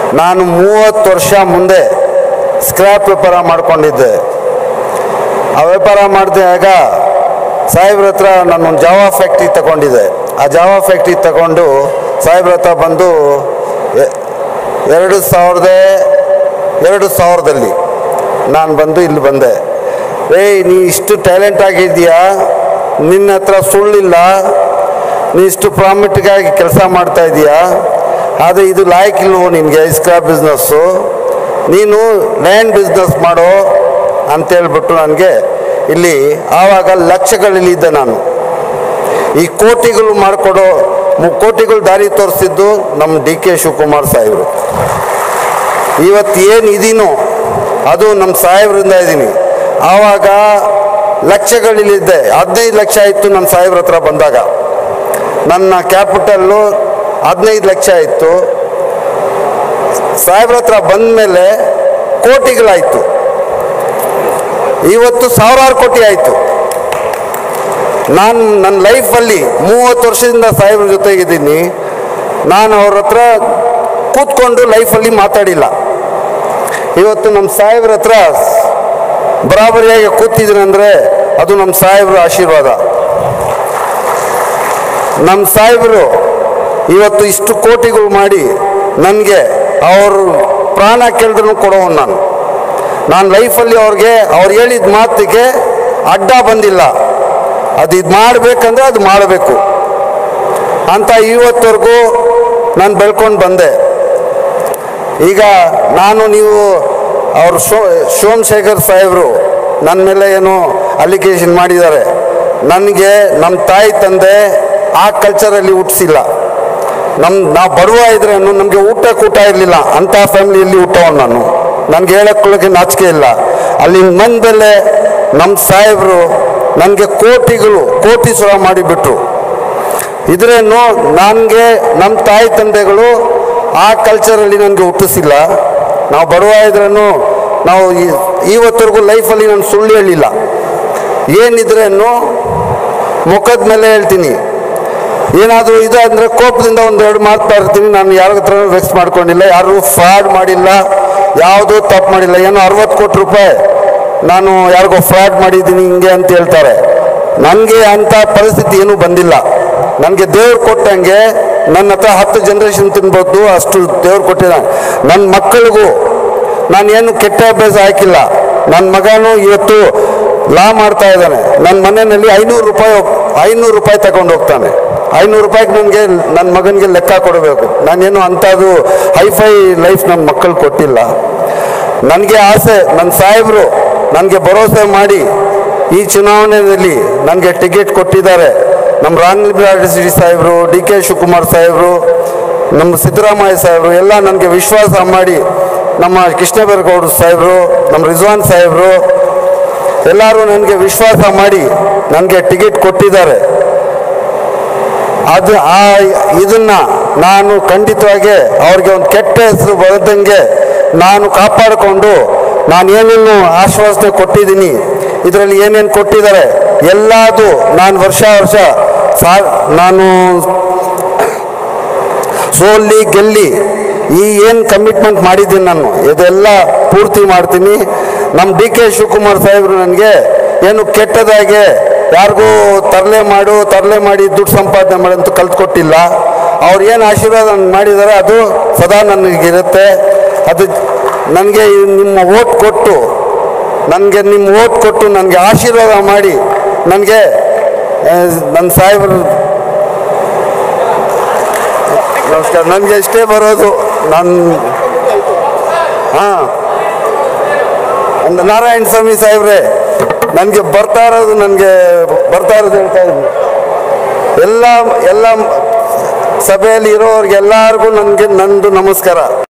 ನಾನು ಮೂವತ್ತು ವರ್ಷ ಮುಂದೆ ಸ್ಕ್ರ್ಯಾಪ್ ವ್ಯಾಪಾರ ಮಾಡ್ಕೊಂಡಿದ್ದೆ ಆ ವ್ಯಾಪಾರ ಮಾಡಿದಾಗ ಸಾಹೇಬ್ರ ಹತ್ರ ನಾನೊಂದು ಜಾವಾ ಫ್ಯಾಕ್ಟ್ರಿ ತಗೊಂಡಿದ್ದೆ ಆ ಜಾವಾ ಫ್ಯಾಕ್ಟ್ರಿ ತಗೊಂಡು ಸಾಹೇಬ್ರ ಹತ್ರ ಬಂದು ಎ- ಎರಡು ಸಾವಿರದ ಎರಡು ಸಾವಿರದಲ್ಲಿ ನಾನು ಬಂದು ಇಲ್ಲಿ ಬಂದೆ ಏಯ್ ನೀ ಇಷ್ಟು ಟ್ಯಾಲೆಂಟ್ ಆಗಿದೆಯಾ ನಿನ್ನ ಹತ್ರ ಸುಳ್ಳಿಲ್ಲ ನೀ ಇಷ್ಟು ಪ್ರಾಮಿಟಿಗಾಗಿ ಕೆಲಸ ಮಾಡ್ತಾ ಇದೀಯಾ ಆದರೆ ಇದು ಲಾಯಕ್ಕಿಲ್ವೋ ನಿನಗೆ ಸ್ಕ್ರಾಪ್ ಬಿಸ್ನೆಸ್ಸು ನೀನು ಲ್ಯಾಂಡ್ ಬಿಸ್ನೆಸ್ ಮಾಡೋ ಅಂತೇಳ್ಬಿಟ್ಟು ನನಗೆ ಇಲ್ಲಿ ಆವಾಗ ಲಕ್ಷಗಳಲ್ಲಿದ್ದೆ ನಾನು ಈ ಕೋಟಿಗಳು ಮಾಡಿಕೊಡೋ ಮು- ಕೋಟಿಗಳು ದಾರಿ ತೋರಿಸಿದ್ದು ನಮ್ಮ ಡಿ ಕೆ ಶಿವಕುಮಾರ್ ಸಾಹೇಬರು ಇವತ್ತು ಏನು ಇದೀನೋ ಅದು ನಮ್ಮ ಸಾಹೇಬ್ರಿಂದ ಇದ್ದೀನಿ ಆವಾಗ ಲಕ್ಷಗಳಲ್ಲಿದ್ದೆ ಹದಿನೈದು ಲಕ್ಷ ಇತ್ತು ನನ್ನ ಸಾಹೇಬ್ರ ಹತ್ರ ಬಂದಾಗ ನನ್ನ ಕ್ಯಾಪಿಟಲ್ಲು ಹದಿನೈದು ಲಕ್ಷ ಇತ್ತು ಸಾಹೇಬ್ರ ಹತ್ರ ಬಂದ ಮೇಲೆ ಕೋಟಿಗಳಾಯಿತು ಇವತ್ತು ಸಾವಿರಾರು ಕೋಟಿ ಆಯಿತು ನಾನು ನನ್ನ ಲೈಫಲ್ಲಿ ಮೂವತ್ತು ವರ್ಷದಿಂದ ಸಾಹೇಬ್ರ ಜೊತೆಗಿದ್ದೀನಿ ನಾನು ಅವ್ರ ಹತ್ರ ಕೂತ್ಕೊಂಡು ಲೈಫಲ್ಲಿ ಮಾತಾಡಿಲ್ಲ ಇವತ್ತು ನಮ್ಮ ಸಾಹೇಬ್ರ ಹತ್ರ ಬರಾಬರಿಯಾಗಿ ಕೂತಿದ್ದೀನಿ ಅಂದರೆ ಅದು ನಮ್ಮ ಸಾಹೇಬ್ರ ಆಶೀರ್ವಾದ ನಮ್ಮ ಸಾಹೇಬರು ಇವತ್ತು ಇಷ್ಟು ಕೋಟಿಗಳು ಮಾಡಿ ನನಗೆ ಅವರು ಪ್ರಾಣ ಕೇಳಿದ್ರು ಕೊಡೋನು ನಾನು ನಾನು ಲೈಫಲ್ಲಿ ಅವ್ರಿಗೆ ಅವ್ರು ಹೇಳಿದ ಮಾತಿಗೆ ಅಡ್ಡ ಬಂದಿಲ್ಲ ಅದು ಇದು ಮಾಡಬೇಕಂದ್ರೆ ಅದು ಮಾಡಬೇಕು ಅಂತ ಇವತ್ತವರೆಗೂ ನಾನು ಬೆಳ್ಕೊಂಡು ಬಂದೆ ಈಗ ನಾನು ನೀವು ಅವರು ಶೋ ಸೋಮಶೇಖರ್ ಸಾಹೇಬರು ನನ್ನ ಮೇಲೆ ಏನು ಅಲಿಗೇಷನ್ ಮಾಡಿದ್ದಾರೆ ನನಗೆ ನಮ್ಮ ತಾಯಿ ತಂದೆ ಆ ಕಲ್ಚರಲ್ಲಿ ಹುಟ್ಟಿಸಿಲ್ಲ ನಮ್ಮ ನಾವು ಬಡವ ಇದ್ರೇನು ನಮಗೆ ಊಟ ಕೂಟ ಇರಲಿಲ್ಲ ಅಂಥ ಫ್ಯಾಮಿಲಿಯಲ್ಲಿ ಹುಟ್ಟವನು ನಾನು ನನಗೆ ಹೇಳಕ್ಕೆ ನಾಚಿಕೆ ಇಲ್ಲ ಅಲ್ಲಿ ಮಂದಲ್ಲೇ ನಮ್ಮ ಸಾಹೇಬರು ನನಗೆ ಕೋಟಿಗಳು ಕೋಟಿ ಸುರ ಮಾಡಿಬಿಟ್ರು ಇದ್ರೇನು ನನಗೆ ನಮ್ಮ ತಾಯಿ ತಂದೆಗಳು ಆ ಕಲ್ಚರಲ್ಲಿ ನನಗೆ ಹುಟ್ಟಿಸಿಲ್ಲ ನಾವು ಬಡವ ಇದ್ರೂ ನಾವು ಈ- ಇವತ್ತರೆಗೂ ಲೈಫಲ್ಲಿ ನಾನು ಸುಳ್ಳು ಹೇಳಿಲ್ಲ ಏನಿದ್ರೇನು ಮುಖದ ಮೇಲೆ ಹೇಳ್ತೀನಿ ಏನಾದರೂ ಇದು ಅಂದರೆ ಕೋಪದಿಂದ ಒಂದೆರಡು ಮಾತು ಇರ್ತೀನಿ ನಾನು ಯಾರ ಹತ್ರ ವೆಕ್ಸ್ ಮಾಡ್ಕೊಂಡಿಲ್ಲ ಯಾರು ಫ್ರಾಡ್ ಮಾಡಿಲ್ಲ ಯಾವುದೂ ತಪ್ಪು ಮಾಡಿಲ್ಲ ಏನೋ ಅರವತ್ತು ಕೋಟಿ ರೂಪಾಯಿ ನಾನು ಯಾರಿಗೋ ಫ್ರಾಡ್ ಮಾಡಿದ್ದೀನಿ ಹಿಂಗೆ ಅಂತ ಹೇಳ್ತಾರೆ ನನಗೆ ಅಂಥ ಪರಿಸ್ಥಿತಿ ಏನೂ ಬಂದಿಲ್ಲ ನನಗೆ ದೇವ್ರು ಕೊಟ್ಟಂಗೆ ನನ್ನ ಹತ್ರ ಹತ್ತು ಜನ್ರೇಷನ್ ತಿನ್ಬೋದು ಅಷ್ಟು ದೇವ್ರು ಕೊಟ್ಟಿದ್ದಾನೆ ನನ್ನ ಮಕ್ಕಳಿಗೂ ನಾನು ಏನು ಕೆಟ್ಟ ಅಭ್ಯಾಸ ಹಾಕಿಲ್ಲ ನನ್ನ ಮಗನೂ ಇವತ್ತು ಲಾ ಮಾಡ್ತಾ ಇದ್ದಾನೆ ನನ್ನ ಮನೆಯಲ್ಲಿ ಐನೂರು ರೂಪಾಯಿ ಹೋಗ್- ಐನೂರು ರೂಪಾಯಿ ತಗೊಂಡು ಹೋಗ್ತಾನೆ ಐನೂರು ರೂಪಾಯಿಗೆ ನನಗೆ ನನ್ನ ಮಗನಿಗೆ ಲೆಕ್ಕ ಕೊಡಬೇಕು ನಾನೇನು ಅಂಥದ್ದು ಹೈಫೈ ಲೈಫ್ ನನ್ನ ಮಕ್ಕಳು ಕೊಟ್ಟಿಲ್ಲ ನನಗೆ ಆಸೆ ನನ್ನ ಸಾಹೇಬರು ನನಗೆ ಭರೋಸೆ ಮಾಡಿ ಈ ಚುನಾವಣೆಯಲ್ಲಿ ನನಗೆ ಟಿಕೆಟ್ ಕೊಟ್ಟಿದ್ದಾರೆ ನಮ್ಮ ರಾಣಿ ಸಿ ಸಾಹೇಬರು ಡಿ ಕೆ ಶಿವಕುಮಾರ್ ಸಾಹೇಬರು ನಮ್ಮ ಸಿದ್ದರಾಮಯ್ಯ ಸಾಹೇಬರು ಎಲ್ಲ ನನಗೆ ವಿಶ್ವಾಸ ಮಾಡಿ ನಮ್ಮ ಕೃಷ್ಣಬೈರೇಗೌಡರು ಸಾಹೇಬರು ನಮ್ಮ ರಿಜ್ವಾನ್ ಸಾಹೇಬರು ಎಲ್ಲರೂ ನನಗೆ ವಿಶ್ವಾಸ ಮಾಡಿ ನನಗೆ ಟಿಕೆಟ್ ಕೊಟ್ಟಿದ್ದಾರೆ ಅದು ಆ ಇದನ್ನ ನಾನು ಖಂಡಿತವಾಗಿ ಅವ್ರಿಗೆ ಒಂದು ಕೆಟ್ಟ ಹೆಸರು ಬರದಂಗೆ ನಾನು ಕಾಪಾಡಿಕೊಂಡು ನಾನು ಏನೇನು ಆಶ್ವಾಸನೆ ಕೊಟ್ಟಿದ್ದೀನಿ ಇದರಲ್ಲಿ ಏನೇನು ಕೊಟ್ಟಿದ್ದಾರೆ ಎಲ್ಲದು ನಾನು ವರ್ಷ ವರ್ಷ ಸಾ ನಾನು ಸೋಲ್ಲಿ ಗೆಲ್ಲಿ ಈ ಏನು ಕಮಿಟ್ಮೆಂಟ್ ಮಾಡಿದ್ದೀನಿ ನಾನು ಇದೆಲ್ಲ ಪೂರ್ತಿ ಮಾಡ್ತೀನಿ ನಮ್ಮ ಡಿ ಕೆ ಶಿವಕುಮಾರ್ ಸಾಹೇಬರು ನನಗೆ ಏನು ಕೆಟ್ಟದಾಗೆ ಯಾರಿಗೂ ತರಲೆ ಮಾಡು ತರಲೆ ಮಾಡಿ ದುಡ್ಡು ಸಂಪಾದನೆ ಮಾಡಂತೂ ಕಲ್ತ್ಕೊಟ್ಟಿಲ್ಲ ಅವ್ರು ಏನು ಆಶೀರ್ವಾದ ನನ್ಗೆ ಮಾಡಿದ್ದಾರೆ ಅದು ಸದಾ ನನಗಿರುತ್ತೆ ಅದು ನನಗೆ ನಿಮ್ಮ ಓಟ್ ಕೊಟ್ಟು ನನಗೆ ನಿಮ್ಮ ಓಟ್ ಕೊಟ್ಟು ನನಗೆ ಆಶೀರ್ವಾದ ಮಾಡಿ ನನಗೆ ನನ್ನ ಸಾಹೇಬರು ನಮಸ್ಕಾರ ನನಗೆ ಇಷ್ಟೇ ಬರೋದು ನಾನು ಹಾಂ ಒಂದು ನಾರಾಯಣ ಸ್ವಾಮಿ ಸಾಹೇಬ್ರೆ ನನಗೆ ಬರ್ತಾ ಇರೋದು ನನಗೆ ಬರ್ತಾ ಇರೋದು ಹೇಳ್ತಾ ಇದ್ದೀನಿ ಎಲ್ಲ ಎಲ್ಲ ಸಭೆಯಲ್ಲಿ ಇರೋರಿಗೆ ಎಲ್ಲರಿಗೂ ನನಗೆ ನಂದು ನಮಸ್ಕಾರ